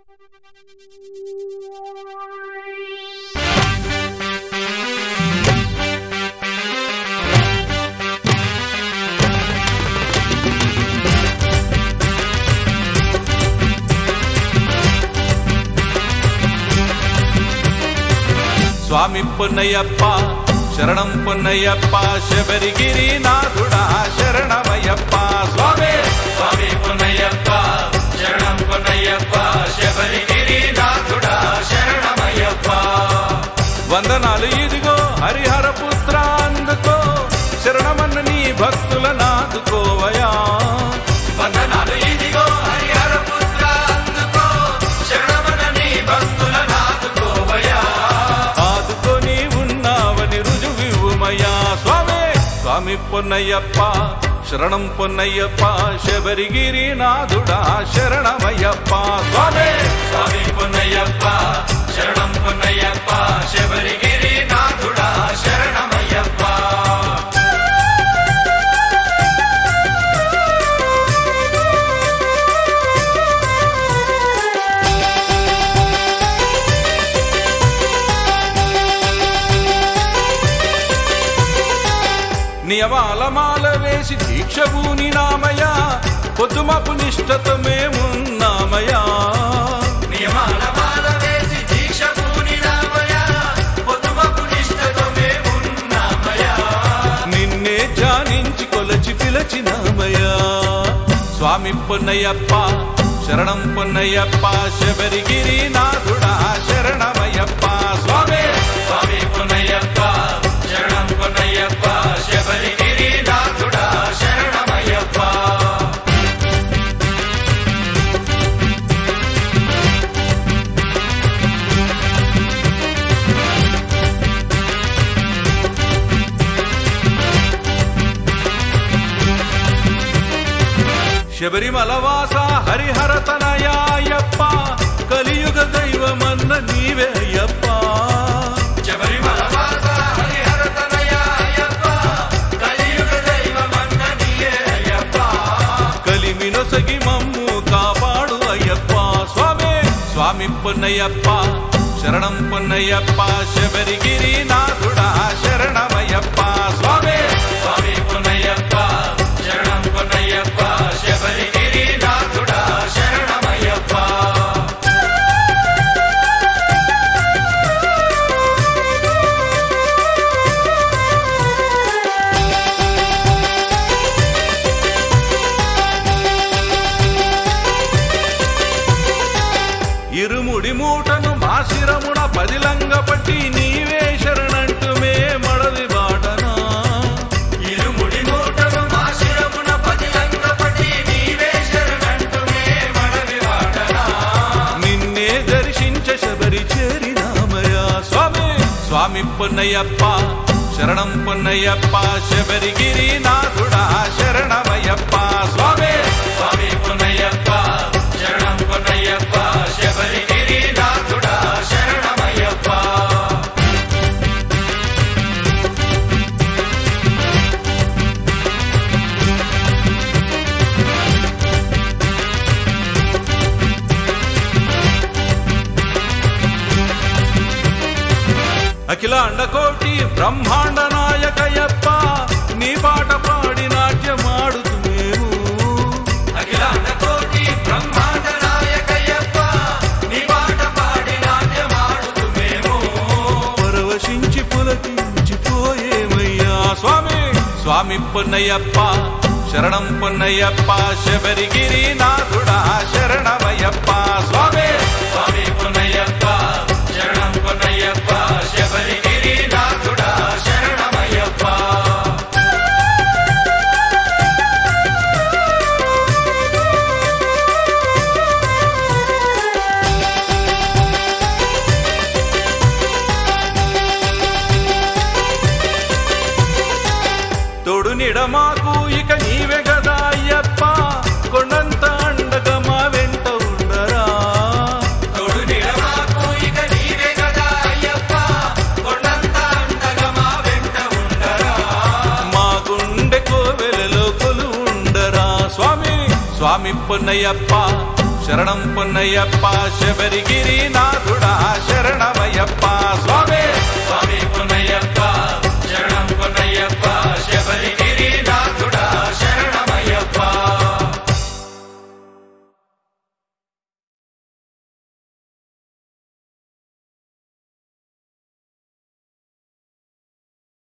స్వామి పొన్నయ్యప్ప శరణం పొన్నయ్యప్ప శబరిగిరి నాథుడా శరణమయ్యప్ప స్వామి స్వామి పొన్నయ్యప్ప శరణం పొన్నయ్యప్ప శబరిగిరి నాథుడా శరణమయ్యప్ప వందనాలు ఇదిగో హరిహర పుత్ర అందుకో శరణమన్న నీ భక్తుల నాదుకోవయా వందనాలు ఇదిగో హరిహర పుత్ర అందుకో శరణమన్న నీ భక్తుల నాదుకోవయా ఆదుకొని ఉన్నావని రుజువివ్వుమయ్యా స్వామి స్వామి పొన్నయ్యప్ప శరణం పొన్నయ్యప్ప శబరిగిరి నాథుడా శరణమయ్యప్ప స్వామి స్వామి పొన్నయ్యప్ప శరణం పొన్నయ్యప్ప శబరిగిరి నాథుడా శరణమయ్యప్ప నియమాల మాల వేసి దీక్ష భూని నామయా పొద్దుమపు నిష్టత మేమున్నామయా నియమాల మాల వేసి దీక్ష భూని నామయా పొద్దుమపు నిష్టత మేమున్నామయా నిన్నే ధ్యానించి కొలచి పిలచినామయా స్వామి పొన్నయ్యప్ప శరణం పొన్నయ్యప్ప శబరిగిరి నాథుడా శరణమయ్యప్ప స్వామి స్వామి పొన్నయ్యప్ప శరణం పొన్నయ్యప్ప శబరిగిరి నాథుడా శరణమయ్యప్ప శబరిమల వాస హరిహర తనయాయప్ప కలియుగ దైవమన్న నీవే అయ్యప్ప శబరిమల వాస హరిహర తనయాయప్ప కలియుగ దైవమన్న నీవే అయ్యప్ప కలిమినొసగి మమ్ము కాపాడు అయ్యప్ప స్వామి స్వామి పొన్నయ్యప్ప శరణం పొన్నయ్యప్ప శబరిగిరి నాథుడా శరణమయ్యప్ప స్వామి స్వామి పొన్నయ్యప్ప శరణం పొన్నయ్యప్ప శబరిగిరి నాథుడా శరణమయ్యప్ప ఇరుముడి మూటను మా శిరమున పదిలంగ పట్టి నీవే శరణంటు మే మడది బాటనా ఇరుముడి మూటను మా శిరమున పదిలంగ పట్టి నీవే శరణంటు మే మడది బాటనా నిన్నే దర్శించ శబరి చేరినామయా స్వామి స్వామి పొన్నయ్యప్ప శరణం పొన్నయ్యప్ప శబరిగిరి నాథుడా శరణమయ్యప్ప స్వామి స్వామి పొన్నయ్యప్ప శరణం పొన్నయ్యప్ప శబరిగిరి నాథుడా శరణమయ్యప్ప అఖిలాండ కోటి బ్రహ్మాండ నాయకయప్ప నీ పాట పాడి నాట్యమాడుతు మేము అఖిలాండ కోటి బ్రహ్మాండ నాయకయప్ప నీ పాట పాడి నాట్యమాడుతు మేము పరవశించి పులకించిపోయేమయ్యా స్వామి స్వామి పొన్నయ్యప్ప శరణం పొన్నయ్యప్ప శబరిగిరి నాథుడా శరణమయ్యప్ప స్వామి స్వామి పొన్నయ్యప్ప శరణం పొన్నయ్యప్ప శబరిగిరి నాథుడా శరణమయ్యప్ప తోడు నిడమాకు ఇక నీవే గదా అయ్యప్ప కొండంత అండగా మా వెంట ఉండరా తోడు నిడమాకు ఇక నీవే గదా అయ్యప్ప కొండంత అండగా మా వెంట ఉండరా మా గుండె కోవెలలో కొలు ఉండరా స్వామి స్వామి పొన్నయ్యప్ప శరణం పొన్నయ్యప్ప శబరిగిరి నాథుడా శరణమయ్యప్ప స్వామి